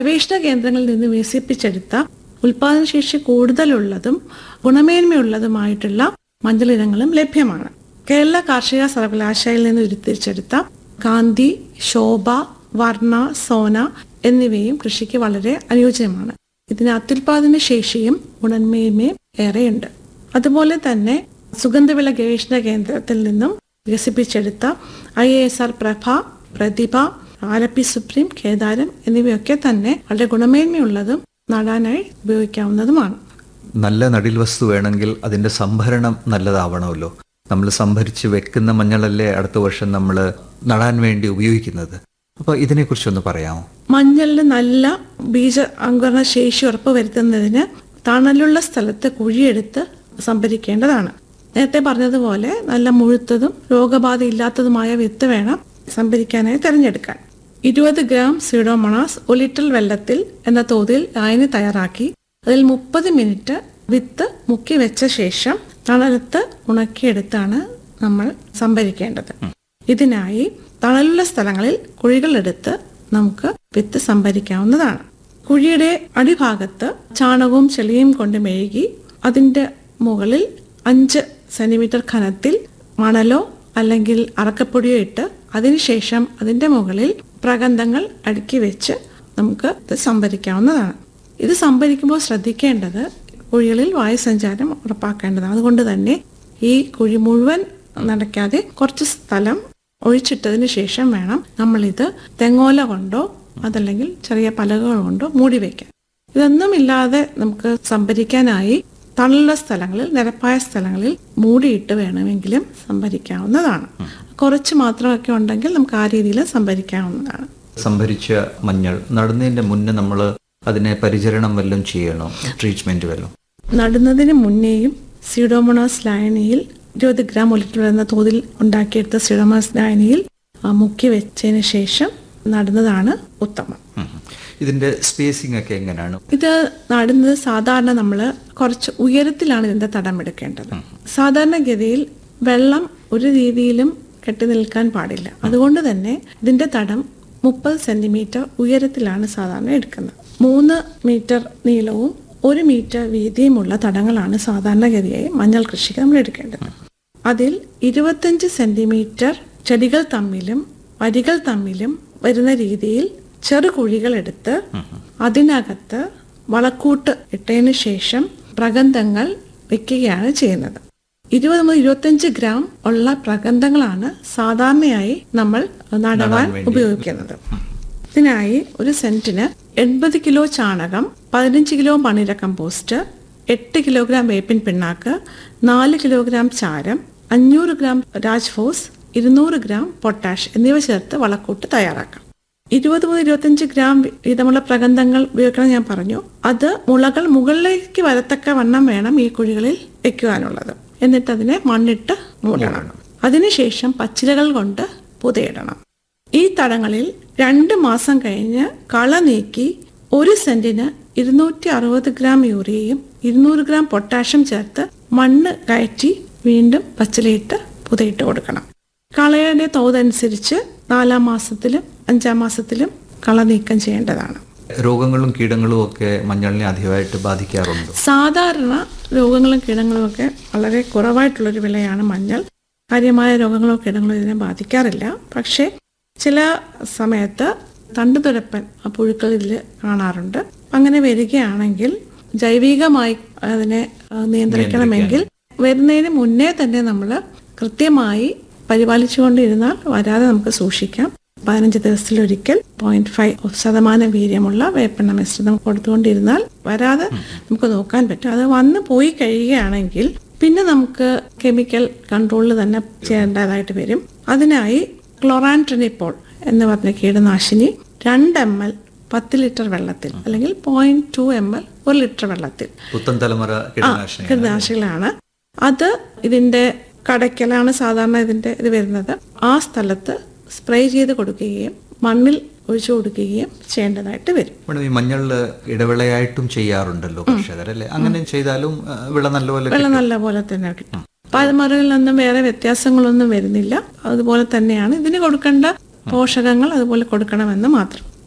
ഗവേഷണ കേന്ദ്രങ്ങളിൽ നിന്ന് വികസിപ്പിച്ചെടുത്ത ഉൽപാദനശേഷി കൂടുതലുള്ളതും ഗുണമേന്മയുള്ളതുമായിട്ടുള്ള മഞ്ഞൾ ഇനങ്ങളും ലഭ്യമാണ് കേരള കാർഷിക സർവകലാശാലയിൽ നിന്ന് ഉരുത്തിരിച്ചെടുത്ത കാന്തി ശോഭ വർണ്ണ സോന എന്നിവയും കൃഷിക്ക് വളരെ അനുയോജ്യമാണ് ഇതിന് അത്യുൽപാദന ശേഷിയും ഗുണമേന്മയും ഏറെയുണ്ട് അതുപോലെ തന്നെ സുഗന്ധവിള ഗവേഷണ കേന്ദ്രത്തിൽ നിന്നും വികസിപ്പിച്ചെടുത്ത I S R Prabha Pratibha Alleppey supreme Kedaram എന്നിവയൊക്കെ തന്നെ വളരെ ഗുണമേന്മയുള്ളതും നടാനായി ഉപയോഗിക്കാവുന്നതുമാണ് നല്ല നടീൽ വസ്തു വേണമെങ്കിൽ അതിന്റെ സംഭരണം നല്ലതാവണമല്ലോ നമ്മൾ സംഭരിച്ച് വെക്കുന്ന മഞ്ഞളല്ലേ അടുത്ത വർഷം നമ്മൾ നടാൻ വേണ്ടി ഉപയോഗിക്കുന്നത് അപ്പോൾ ഇതിനെക്കുറിച്ചൊന്ന് പറയാമോ മഞ്ഞളിൽ നല്ല ബീജ അങ്കുരണ ശേഷി ഉറപ്പുവരുത്തുന്നതിന് തണലുള്ള സ്ഥലത്ത് കുഴിയെടുത്ത് സംഭരിക്കേണ്ടതാണ് നേരത്തെ പറഞ്ഞതുപോലെ നല്ല മുഴുത്തതും രോഗബാധ ഇല്ലാത്തതുമായ വിത്ത് വേണം സംഭരിക്കാനായി തിരഞ്ഞെടുക്കാൻ ഇരുപത് ഗ്രാം സീഡോമണാസ് ഒരു ലിറ്റർ വെള്ളത്തിൽ എന്ന തോതിൽ ലായനി തയ്യാറാക്കി അതിൽ മുപ്പത് മിനിറ്റ് വിത്ത് മുക്കി വെച്ച ശേഷം തണലത്ത് ഉണക്കിയെടുത്താണ് നമ്മൾ സംഭരിക്കേണ്ടത് ഇതിനായി തണലുള്ള സ്ഥലങ്ങളിൽ കുഴികളെടുത്ത് നമുക്ക് വിത്ത് സംഭരിക്കാവുന്നതാണ് കുഴിയുടെ അടിഭാഗത്ത് ചാണകവും ചെളിയും കൊണ്ട് മെഴുകി അതിന്റെ മുകളിൽ അഞ്ച് സെന്റിമീറ്റർ ഖനത്തിൽ മണലോ അല്ലെങ്കിൽ അറക്കപ്പൊടിയോ ഇട്ട് അതിനുശേഷം അതിന്റെ മുകളിൽ പ്രഗന്ധങ്ങൾ അടുക്കി വെച്ച് നമുക്ക് ഇത് സംഭരിക്കാവുന്നതാണ് ഇത് സംഭരിക്കുമ്പോൾ ശ്രദ്ധിക്കേണ്ടത് കുഴികളിൽ വായുസഞ്ചാരം ഉറപ്പാക്കേണ്ടതാണ് അതുകൊണ്ട് തന്നെ ഈ കുഴി മുഴുവൻ നടക്കാതെ കുറച്ച് സ്ഥലം ഒഴിച്ചിട്ടതിന് ശേഷം വേണം നമ്മളിത് തെങ്ങോല കൊണ്ടോ അതല്ലെങ്കിൽ ചെറിയ പലകകൾ കൊണ്ടോ മൂടി വയ്ക്കാൻ ഇതൊന്നും ഇല്ലാതെ നമുക്ക് സംഭരിക്കാനായി തണലുള്ള സ്ഥലങ്ങളിൽ നിരപ്പായ സ്ഥലങ്ങളിൽ മൂടിയിട്ട് വേണമെങ്കിലും സംഭരിക്കാവുന്നതാണ് കുറച്ച് മാത്രമൊക്കെ ഉണ്ടെങ്കിൽ നമുക്ക് ആ രീതിയിൽ സംഭരിക്കാവുന്നതാണ് സംഭരിച്ച മഞ്ഞൾ നടുന്നതിന്റെ മുന്നേ നമ്മൾ അതിനെ പരിചരണം വല്ലതും ചെയ്യണോ ട്രീറ്റ്മെന്റ് വല്ലതും നടുന്നതിന് മുന്നേയും സീഡോമോണാസ് ലായനിയിൽ ഇരുപത് ഗ്രാം ഒരു ലിറ്റർ എന്ന തോതിൽ ഉണ്ടാക്കിയെടുത്ത സീഡോമോണാസ് ലായനിയിൽ ആ, മുക്കി വെച്ചതിന് ശേഷം നടുന്നതാണ് ഉത്തമം ഉം. ഇതിന്റെ സ്പേസിംഗ് ഒക്കെ എങ്ങനെയാണ് ഇത് നടുന്നത് സാധാരണ നമ്മൾ കുറച്ച് ഉയരത്തിലാണ് ഇതിന്റെ തടം എടുക്കേണ്ടത് സാധാരണഗതിയിൽ വെള്ളം ഒരു രീതിയിലും കെട്ടി നിൽക്കാൻ പാടില്ല അതുകൊണ്ട് തന്നെ ഇതിന്റെ തടം മുപ്പത് സെന്റിമീറ്റർ ഉയരത്തിലാണ് സാധാരണ എടുക്കുന്നത് മൂന്ന് മീറ്റർ നീളവും ഒരു മീറ്റർ വീതിയുമുള്ള തടങ്ങളാണ് സാധാരണഗതിയായി മഞ്ഞൾ കൃഷിക്ക് നമ്മൾ എടുക്കേണ്ടത് അതിൽ ഇരുപത്തഞ്ച് സെന്റിമീറ്റർ ചെടികൾ തമ്മിലും വരികൾ തമ്മിലും വരുന്ന രീതിയിൽ ചെറു കുഴികൾ എടുത്ത് അതിനകത്ത് വളക്കൂട്ട് ഇട്ടതിന് ശേഷം പ്രഗന്ധങ്ങൾ വെക്കുകയാണ് ചെയ്യുന്നത് ഇരുപത് മുതൽ ഇരുപത്തഞ്ച് ഗ്രാം ഉള്ള പ്രഗന്ധങ്ങളാണ് സാധാരണയായി നമ്മൾ നടുവാൻ ഉപയോഗിക്കുന്നത് ഇതിനായി ഒരു സെന്റിന് എൺപത് കിലോ ചാണകം പതിനഞ്ച് കിലോ മണിര കമ്പോസ്റ്റ് എട്ട് കിലോഗ്രാം വേപ്പിൻ പിണ്ണാക്ക് നാല് കിലോഗ്രാം ചാരം അഞ്ഞൂറ് ഗ്രാം രാജ്ഫോസ് ഇരുന്നൂറ് ഗ്രാം പൊട്ടാഷ് എന്നിവ ചേർത്ത് വളക്കൂട്ട് തയ്യാറാക്കാം ഇരുപത് മുതൽ ഇരുപത്തഞ്ച് ഗ്രാം വീതമുള്ള പ്രഗന്ധങ്ങൾ ഉപയോഗിക്കണം ഞാൻ പറഞ്ഞു അത് മുളകൾ മുകളിലേക്ക് വരത്തക്ക വണ്ണം വേണം ഈ കുഴികളിൽ വെക്കുവാനുള്ളത് എന്നിട്ട് അതിനെ മണ്ണിട്ട് മൂടണം അതിനുശേഷം പച്ചിലകൾ കൊണ്ട് പുതയിടണം ഈ തടങ്ങളിൽ രണ്ട് മാസം കഴിഞ്ഞ് കള നീക്കി ഒരു സെന്റിന് ഇരുന്നൂറ്റി അറുപത് ഗ്രാം യൂറിയയും ഇരുന്നൂറ് ഗ്രാം പൊട്ടാഷ്യം ചേർത്ത് മണ്ണ് കയറ്റി വീണ്ടും പച്ചിലയിട്ട് പുതയിട്ട് കൊടുക്കണം കളയുടെ തോതനുസരിച്ച് നാലാം മാസത്തിലും അഞ്ചാം മാസത്തിലും കള നീക്കം ചെയ്യേണ്ടതാണ് രോഗങ്ങളും കീടങ്ങളും ഒക്കെ മഞ്ഞളിനെ അധികമായിട്ട് ബാധിക്കാറുണ്ട് സാധാരണ രോഗങ്ങളും കീടങ്ങളും ഒക്കെ വളരെ കുറവായിട്ടുള്ളൊരു വിളയാണ് മഞ്ഞൾ കാര്യമായ രോഗങ്ങളോ കീടങ്ങളോ ഇതിനെ ബാധിക്കാറില്ല പക്ഷേ ചില സമയത്ത് തണ്ടുതുരപ്പൻ ആ പുഴുക്കൾ ഇതിൽ കാണാറുണ്ട് അങ്ങനെ വരികയാണെങ്കിൽ ജൈവികമായി അതിനെ ആ, നിയന്ത്രിക്കണമെങ്കിൽ വരുന്നതിന് മുന്നേ തന്നെ നമ്മൾ കൃത്യമായി പരിപാലിച്ചുകൊണ്ടിരുന്നാൽ വരാതെ നമുക്ക് സൂക്ഷിക്കാം പതിനഞ്ച് ദിവസത്തിലൊരിക്കൽ പോയിന്റ് ഫൈവ് ശതമാനം വീര്യമുള്ള വേപ്പെണ്ണ മിശ്രിതം കൊടുത്തുകൊണ്ടിരുന്നാൽ വരാതെ നമുക്ക് നോക്കാൻ പറ്റും അത് വന്ന് പോയി കഴിയുകയാണെങ്കിൽ പിന്നെ നമുക്ക് കെമിക്കൽ കൺട്രോളിൽ തന്നെ ചെയ്യേണ്ടതായിട്ട് വരും അതിനായി ക്ലോറാൻട്രിനിപ്പോൾ എന്ന് പറഞ്ഞ കീടനാശിനി രണ്ട് എം എൽ പത്ത് ലിറ്റർ വെള്ളത്തിൽ അല്ലെങ്കിൽ പോയിന്റ് ടു എം എൽ ഒരു ലിറ്റർ വെള്ളത്തിൽ പുത്തൻ തലമുറ കീടനാശിനി കീടനാശികളാണ് അത് ഇതിന്റെ കടയ്ക്കലാണ് സാധാരണ ഇതിന്റെ ഇത് വരുന്നത് ആ സ്ഥലത്ത് സ്പ്രേ ചെയ്ത് കൊടുക്കുകയും മണ്ണിൽ ഒഴിച്ചു കൊടുക്കുകയും ചെയ്യേണ്ടതായിട്ട് വരും മേഡം ഈ മഞ്ഞളിൽ ഇടവിളയായിട്ടും ചെയ്യാറുണ്ടല്ലോ കർഷകരല്ലേ അങ്ങനെ ചെയ്താലും ആ, വിള നല്ലപോലെ വെള്ളം നല്ല പോലെ തന്നെ കിട്ടും പാൽമറയിൽ നിന്നും വേറെ വ്യത്യാസങ്ങളൊന്നും വരുന്നില്ല അതുപോലെ തന്നെയാണ് ഇതിന് കൊടുക്കേണ്ട പോഷകങ്ങൾ അതുപോലെ കൊടുക്കണമെന്ന് മാത്രം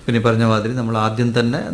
പിന്നെ ഈ പറഞ്ഞ മാതിരി നമ്മൾ ആദ്യം തന്നെ